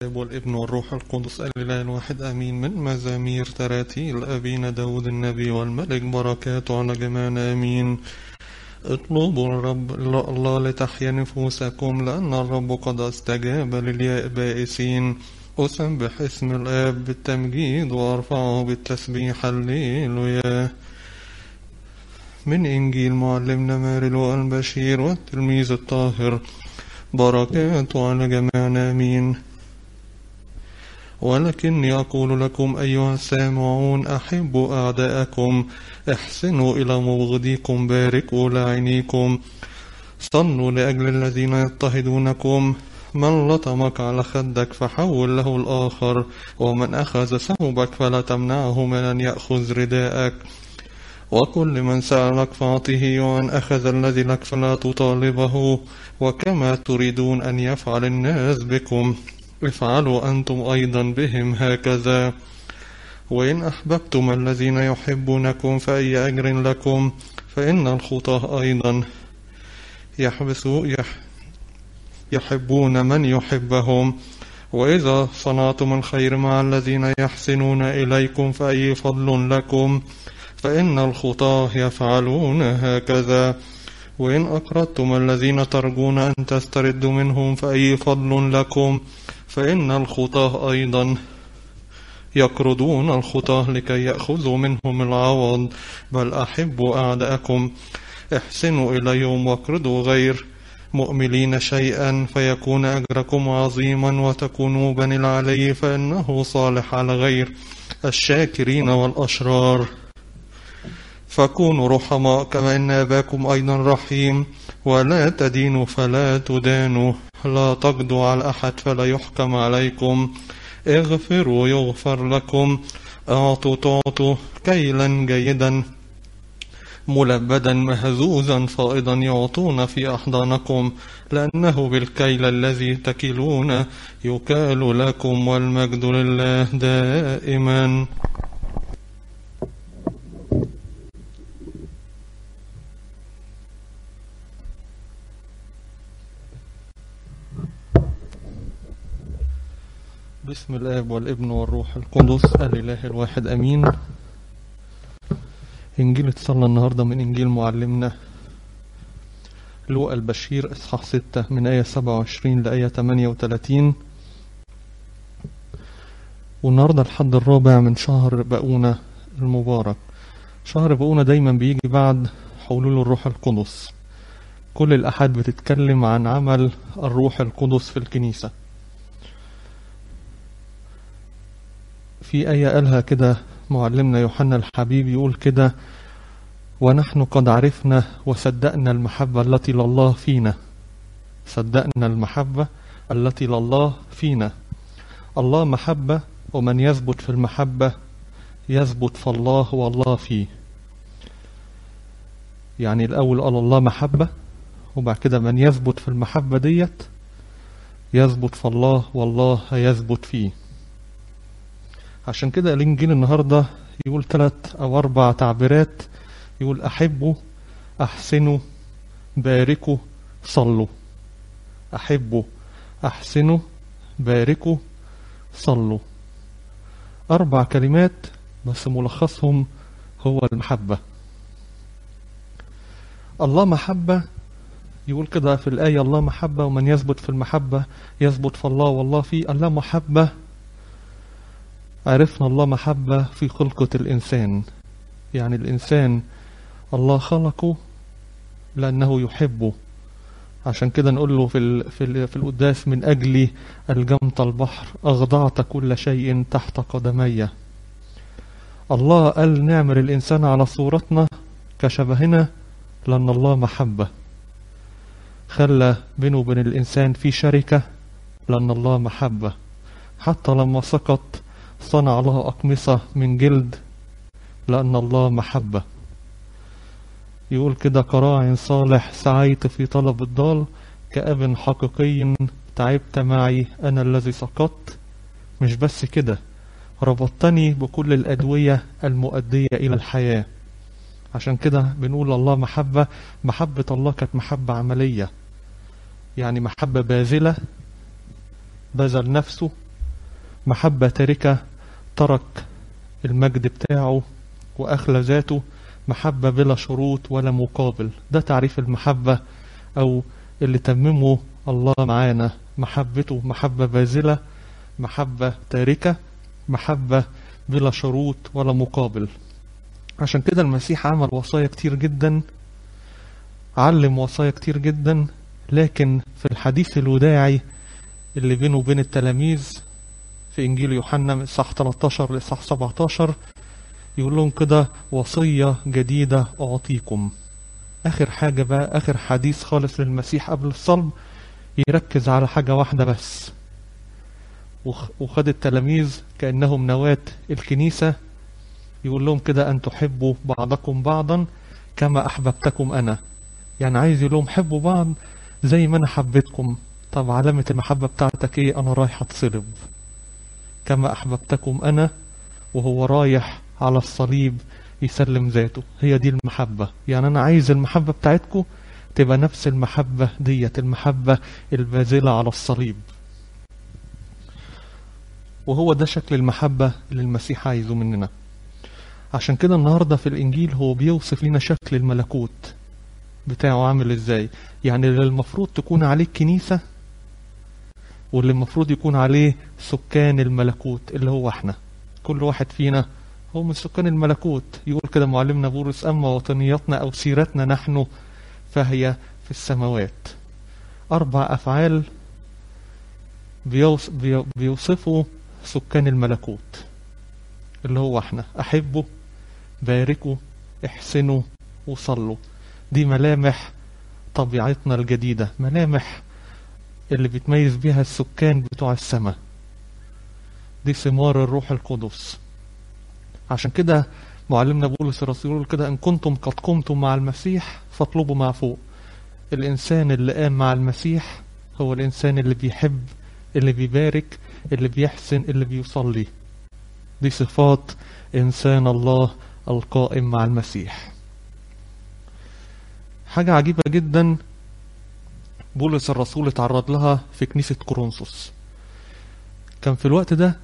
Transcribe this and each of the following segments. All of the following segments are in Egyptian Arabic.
والابن والروح القدس الإله الواحد آمين من مزامير تراتيل أبينا داود النبي والملك بركاته على جميعنا آمين اطلبوا الرب الله لتحيا نفوسكم لأن الرب قد استجاب للياء بائسين أسبح اسم الآب بالتمجيد وأرفعه بالتسبيح هللويا من إنجيل معلمنا مارلو البشير والتلميذ الطاهر بركاته على جميعنا آمين ولكني أقول لكم أيها السامعون أحبوا أعداءكم احسنوا إلى مبغضيكم باركوا لاعنيكم صلوا لأجل الذين يضطهدونكم من لطمك على خدك فحول له الآخر ومن أخذ ثوبك فلا تمنعه من أن يأخذ رداءك وكل من سألك فأعطه ومن أخذ الذي لك فلا تطالبه وكما تريدون أن يفعل الناس بكم افعلوا أنتم أيضا بهم هكذا وإن أحببتم الذين يحبونكم فأي أجر لكم فإن الخطاه أيضا يحبسوا يح يحبون من يحبهم وإذا صنعتم الخير مع الذين يحسنون إليكم فأي فضل لكم فإن الخطاه يفعلون هكذا وإن أقرضتم الذين ترجون أن تستردوا منهم فأي فضل لكم فإن الخطاه أيضا يقرضون الخطاه لكي يأخذوا منهم العوض بل أحبوا أعداءكم احسنوا إليهم واقرضوا غير مؤملين شيئا فيكون أجركم عظيما وتكونوا بني العلي فإنه صالح على غير الشاكرين والأشرار فكونوا رحماء كما إن أباكم أيضا رحيم ولا تدينوا فلا تدانوا لا تقضوا على أحد فلا يحكم عليكم اغفروا يغفر لكم أعطوا تعطوا كيلا جيدا ملبدا مهزوزا فائضا يعطون في أحضانكم لأنه بالكيل الذي تكلون يكال لكم والمجد لله دائما بسم الآب والابن والروح القدس الإله الواحد أمين إنجيل اتصلى النهاردة من إنجيل معلمنا لوقا البشير إصحاح 6 من آية 27 لآية 38 والنهاردة الحد الرابع من شهر بقونة المبارك شهر بقونة دايما بيجي بعد حلول الروح القدس كل الأحد بتتكلم عن عمل الروح القدس في الكنيسة في آية قالها كده معلمنا يوحنا الحبيب يقول كده ونحن قد عرفنا وصدقنا المحبة التي لله فينا صدقنا المحبة التي لله فينا الله محبة ومن يثبت في المحبة يثبت في الله والله فيه يعني الأول قال الله محبة وبعد كده من يثبت في المحبة ديت يثبت في الله والله هيثبت فيه عشان كده الإنجيل النهاردة يقول ثلاث أو أربع تعبيرات يقول أحبوا أحسنوا باركوا صلوا أحبوا أحسنوا باركوا صلوا أربع كلمات بس ملخصهم هو المحبة الله محبة يقول كده في الآية الله محبة ومن يثبت في المحبة يثبت في الله والله فيه الله محبة عرفنا الله محبة في خلقة الإنسان يعني الإنسان الله خلقه لأنه يحبه عشان كده نقول له في ال في, ال في القداس من أجلي الجمت البحر أخضعت كل شيء تحت قدمي الله قال نعمل الإنسان على صورتنا كشبهنا لأن الله محبة خلى بينه وبين الإنسان في شركة لأن الله محبة حتى لما سقط صنع له أقمصة من جلد لأن الله محبة يقول كده كراع صالح سعيت في طلب الضال كأب حقيقي تعبت معي أنا الذي سقطت مش بس كده ربطتني بكل الأدوية المؤدية إلى الحياة عشان كده بنقول الله محبة محبة الله كانت محبة عملية يعني محبة باذلة بذل نفسه محبة تاركة ترك المجد بتاعه وأخلى ذاته محبة بلا شروط ولا مقابل ده تعريف المحبة أو اللي تممه الله معانا محبته محبة باذلة محبة تاركة محبة بلا شروط ولا مقابل عشان كده المسيح عمل وصايا كتير جدا علم وصايا كتير جدا لكن في الحديث الوداعي اللي بينه وبين التلاميذ في إنجيل يوحنا من إصحاح 13 لإصحاح 17 يقول لهم كده وصية جديدة أعطيكم آخر حاجة بقى آخر حديث خالص للمسيح قبل الصلب يركز على حاجة واحدة بس وخد التلاميذ كأنهم نواة الكنيسة يقول لهم كده أن تحبوا بعضكم بعضا كما أحببتكم أنا يعني عايز يقول لهم حبوا بعض زي ما أنا حبيتكم طب علامة المحبة بتاعتك إيه أنا رايح أتصلب كما أحببتكم أنا وهو رايح على الصليب يسلم ذاته هي دي المحبة يعني أنا عايز المحبة بتاعتكم تبقى نفس المحبة ديت المحبة الباذلة على الصليب وهو ده شكل المحبة اللي المسيح عايزه مننا عشان كده النهاردة في الإنجيل هو بيوصف لنا شكل الملكوت بتاعه عامل ازاي يعني اللي المفروض تكون عليه الكنيسة واللي المفروض يكون عليه سكان الملكوت اللي هو احنا كل واحد فينا هو من سكان الملكوت يقول كده معلمنا بولس أما وطنياتنا أو سيرتنا نحن فهي في السماوات أربع أفعال بيوص بيوصفوا سكان الملكوت اللي هو احنا أحبوا باركوا احسنوا وصلوا دي ملامح طبيعتنا الجديدة ملامح اللي بتميز بيها السكان بتوع السماء دي ثمار الروح القدس عشان كده معلمنا بولس الرسول يقول كده إن كنتم قد قمتم مع المسيح فاطلبوا ما فوق الإنسان اللي قام مع المسيح هو الإنسان اللي بيحب اللي بيبارك اللي بيحسن اللي بيصلي دي صفات إنسان الله القائم مع المسيح حاجة عجيبة جدا بولس الرسول اتعرض لها في كنيسة كورنثوس كان في الوقت ده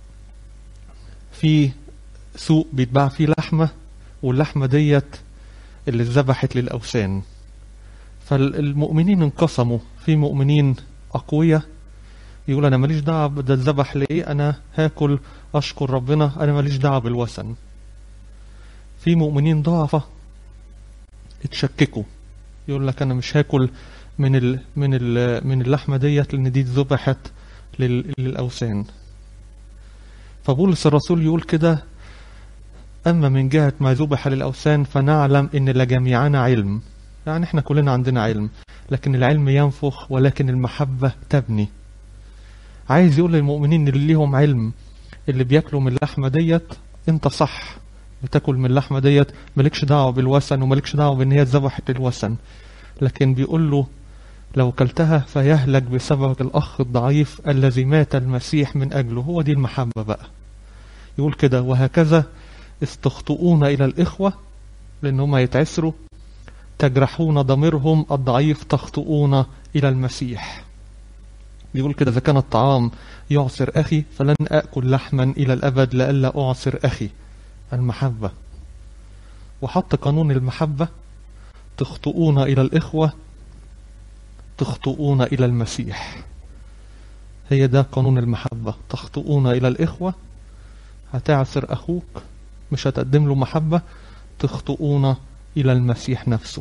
في سوق بيتباع فيه لحمة واللحمة ديت اللي اتذبحت للأوثان فالمؤمنين انقسموا في مؤمنين أقوياء يقول أنا ماليش دعوة ده اتذبح ليه أنا هاكل أشكر ربنا أنا ماليش دعوة بالوثن في مؤمنين ضعفة اتشككوا يقول لك أنا مش هاكل من ال من ال من اللحمة ديت لأن دي اتذبحت للأوثان فبولس الرسول يقول كده أما من جهة ما ذبح للأوثان فنعلم إن لجميعنا علم يعني احنا كلنا عندنا علم لكن العلم ينفخ ولكن المحبة تبني عايز يقول للمؤمنين اللي ليهم علم اللي بياكلوا من اللحمة ديت انت صح بتاكل من اللحمة ديت مالكش دعوة بالوثن ومالكش دعوة بان هي اتذبحت للوثن لكن بيقول له لو كلتها فيهلك بسبب الأخ الضعيف الذي مات المسيح من أجله هو دي المحبة بقى يقول كده وهكذا استخطئون إلى الإخوة لأن هم يتعسروا تجرحون ضميرهم الضعيف تخطئون إلى المسيح يقول كده إذا كان الطعام يعصر أخي فلن أكل لحما إلى الأبد لئلا أعصر أخي المحبة وحط قانون المحبة تخطئون إلى الإخوة تخطئون إلى المسيح هي ده قانون المحبة تخطئون إلى الإخوة هتعسر أخوك مش هتقدم له محبة تخطئون إلى المسيح نفسه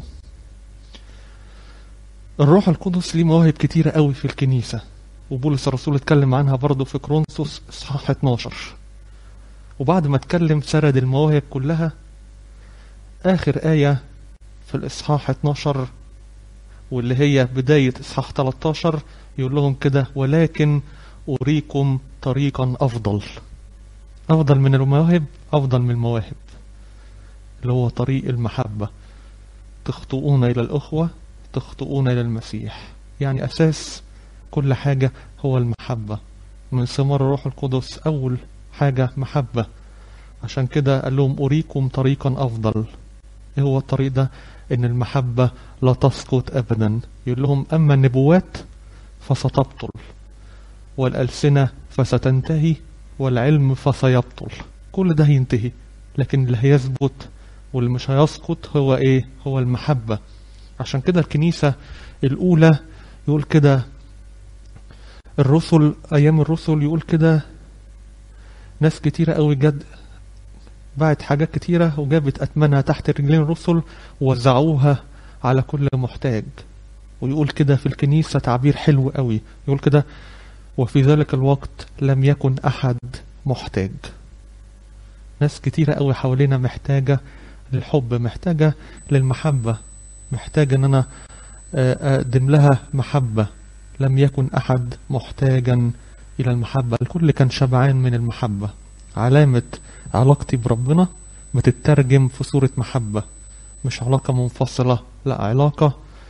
الروح القدس ليه مواهب كتيرة قوي في الكنيسة وبولس الرسول اتكلم عنها برضه في كرونسوس اصحاح 12 وبعد ما اتكلم سرد المواهب كلها آخر آية في الإصحاح 12 واللي هي بداية إصحاح 13 يقول لهم كده ولكن أريكم طريقا أفضل أفضل من المواهب أفضل من المواهب اللي هو طريق المحبة تخطئون إلى الأخوة تخطئون إلى المسيح يعني أساس كل حاجة هو المحبة من ثمار الروح القدس أول حاجة محبة عشان كده قال لهم أريكم طريقا أفضل إيه هو الطريق ده إن المحبة لا تسقط أبدا يقول لهم أما النبوات فستبطل والألسنة فستنتهي والعلم فسيبطل كل ده هينتهي لكن اللي هيثبت واللي مش هيسقط هو ايه هو المحبة عشان كده الكنيسة الأولى يقول كده الرسل أيام الرسل يقول كده ناس كتيرة قوي جد باعت حاجات كتيرة وجابت أتمنها تحت رجلين الرسل ووزعوها على كل محتاج ويقول كده في الكنيسة تعبير حلو قوي يقول كده وفي ذلك الوقت لم يكن أحد محتاج ناس كتيرة قوي حوالينا محتاجة للحب محتاجة للمحبة محتاجة ان انا اقدم لها محبة لم يكن احد محتاجا الى المحبة الكل كان شبعان من المحبة علامة علاقتي بربنا بتترجم في صورة محبة مش علاقة منفصلة لا علاقة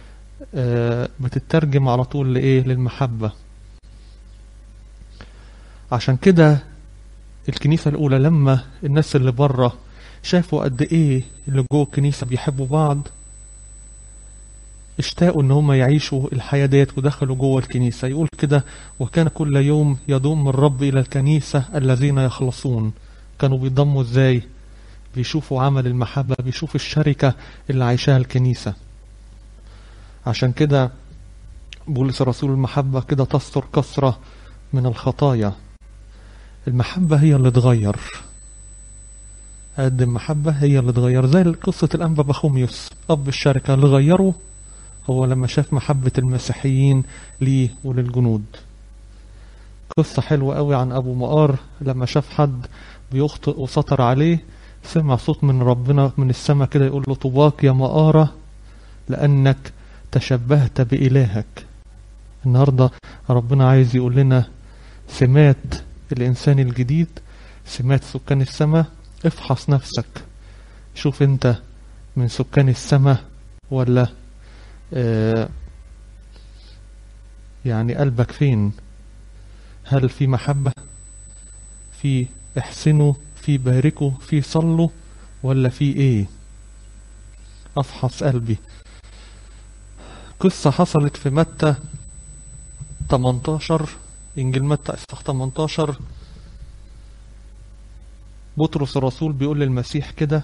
بتترجم على طول لإيه للمحبة عشان كده الكنيسة الأولى لما الناس اللي بره شافوا قد إيه اللي جوه الكنيسة بيحبوا بعض اشتاقوا ان هم يعيشوا الحياة ديت ودخلوا جوه الكنيسة يقول كده وكان كل يوم يضم الرب إلى الكنيسة الذين يخلصون كانوا بيضموا ازاي بيشوفوا عمل المحبة بيشوفوا الشركة اللي عايشاها الكنيسة عشان كده بولس رسول المحبة كده تستر كثرة من الخطايا المحبة هي اللي تغير قدم محبة هي اللي تغير زي قصة الأنبا بخوميوس أب الشركة اللي غيره هو لما شاف محبة المسيحيين ليه وللجنود قصة حلوة قوي عن أبو مقار لما شاف حد بيخطئ وسطر عليه سمع صوت من ربنا من السماء كده يقول له طباك يا مقارة لأنك تشبهت بإلهك النهاردة ربنا عايز يقول لنا سمات الإنسان الجديد سمات سكان السماء افحص نفسك شوف انت من سكان السماء ولا آه يعني قلبك فين هل في محبة في احسنوا في باركوا في صلوا ولا في ايه افحص قلبي قصة حصلت في متى 18 انجيل متى اصحاح 18 بطرس الرسول بيقول للمسيح كده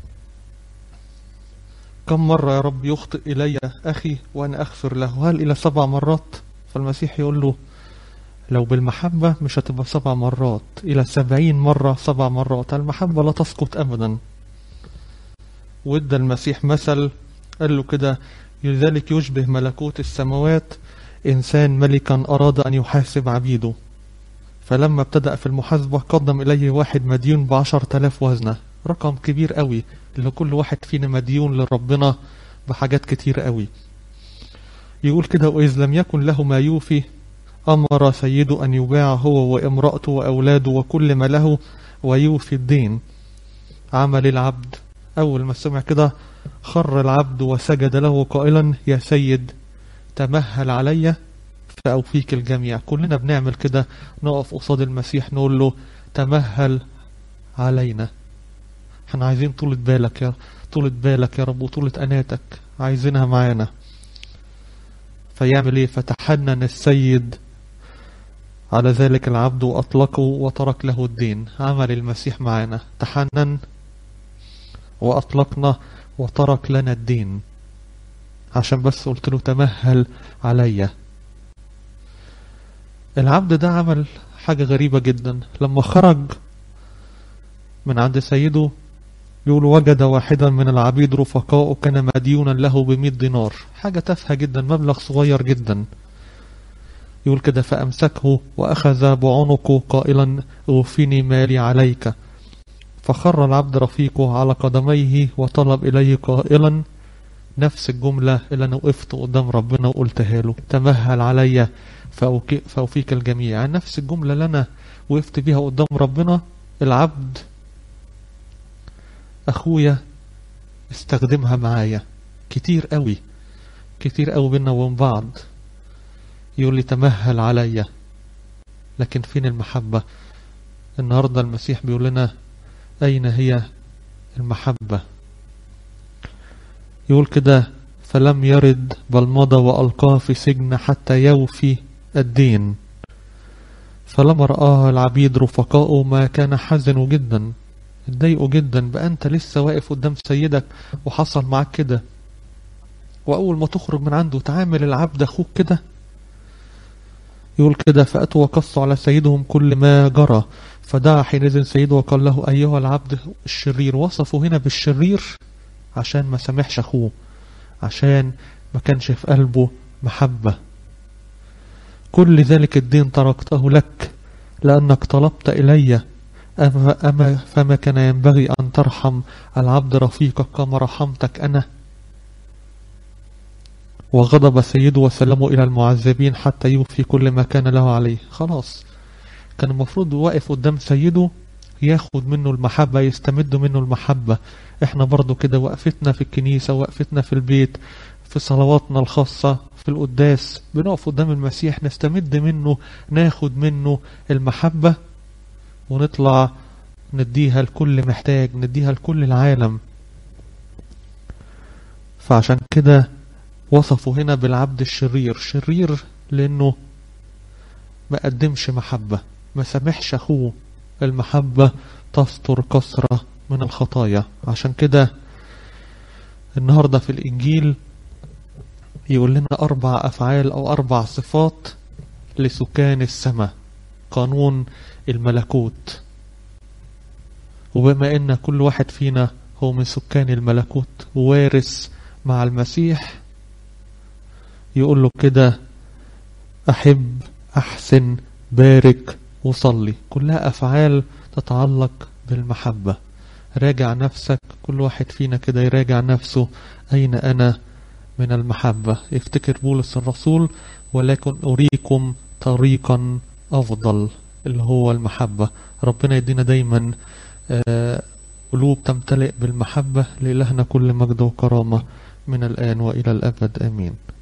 كم مرة يا رب يخطئ إلي أخي وأنا أغفر له هل إلى سبع مرات فالمسيح يقول له لو بالمحبة مش هتبقى سبع مرات إلى سبعين مرة سبع مرات المحبة لا تسقط أبدا وادى المسيح مثل قال له كده لذلك يشبه ملكوت السماوات إنسان ملكا أراد أن يحاسب عبيده فلما ابتدأ في المحاسبة قدم إليه واحد مديون بعشر تلاف وزنة رقم كبير قوي اللي كل واحد فينا مديون لربنا بحاجات كتير قوي يقول كده وإذ لم يكن له ما يوفي أمر سيده أن يباع هو وامرأته وأولاده وكل ما له ويوفي الدين عمل العبد أول ما سمع كده خر العبد وسجد له قائلا يا سيد تمهل علي فأوفيك الجميع كلنا بنعمل كده نقف قصاد المسيح نقول له تمهل علينا احنا عايزين طولة بالك يا طولة بالك يا رب وطولة أناتك عايزينها معانا فيعمل ايه فتحنن السيد على ذلك العبد وأطلقه وترك له الدين عمل المسيح معانا تحنن وأطلقنا وترك لنا الدين عشان بس قلت له تمهل عليا العبد ده عمل حاجة غريبة جدا لما خرج من عند سيده يقول وجد واحدا من العبيد رفقاء كان مديونا له بمئة دينار حاجة تافهة جدا مبلغ صغير جدا يقول كده فأمسكه وأخذ بعنقه قائلا اوفني مالي عليك فخر العبد رفيقه على قدميه وطلب إليه قائلا نفس الجملة اللي أنا وقفت قدام ربنا وقلتها له تمهل عليا فأوفيك الجميع نفس الجملة اللي أنا وقفت بيها قدام ربنا العبد أخويا استخدمها معايا كتير قوي كتير قوي بينا وبين بعض يقول لي تمهل عليا لكن فين المحبة النهاردة المسيح بيقول لنا أين هي المحبة يقول كده فلم يرد بل مضى وألقاه في سجن حتى يوفي الدين فلما رآها العبيد رفقاؤه ما كان حزنوا جدا اتضايقوا جدا بقى انت لسه واقف قدام سيدك وحصل معاك كده واول ما تخرج من عنده تعامل العبد اخوك كده يقول كده فأتوا وقصوا على سيدهم كل ما جرى فدعا حينئذ سيده وقال له أيها العبد الشرير وصفوا هنا بالشرير عشان ما سامحش أخوه عشان ما كانش في قلبه محبة كل ذلك الدين تركته لك لأنك طلبت إلي أما, أما فما كان ينبغي أن ترحم العبد رفيقك كما رحمتك أنا وغضب سيده وسلمه إلى المعذبين حتى يوفي كل ما كان له عليه خلاص كان المفروض واقف قدام سيده ياخد منه المحبة يستمد منه المحبة احنا برضو كده وقفتنا في الكنيسة وقفتنا في البيت في صلواتنا الخاصة في القداس بنقف قدام المسيح نستمد منه ناخد منه المحبة ونطلع نديها لكل محتاج نديها لكل العالم فعشان كده وصفوا هنا بالعبد الشرير شرير لانه ما قدمش محبة ما سامحش اخوه المحبة تستر كثرة من الخطايا عشان كده النهاردة في الانجيل يقول لنا اربع افعال او اربع صفات لسكان السماء قانون الملكوت وبما ان كل واحد فينا هو من سكان الملكوت وارث مع المسيح يقول له كده أحب أحسن بارك وصلي كلها أفعال تتعلق بالمحبة راجع نفسك كل واحد فينا كده يراجع نفسه أين أنا من المحبة افتكر بولس الرسول ولكن أريكم طريقا أفضل اللي هو المحبة ربنا يدينا دايما قلوب تمتلئ بالمحبة لإلهنا كل مجد وكرامة من الآن وإلى الأبد آمين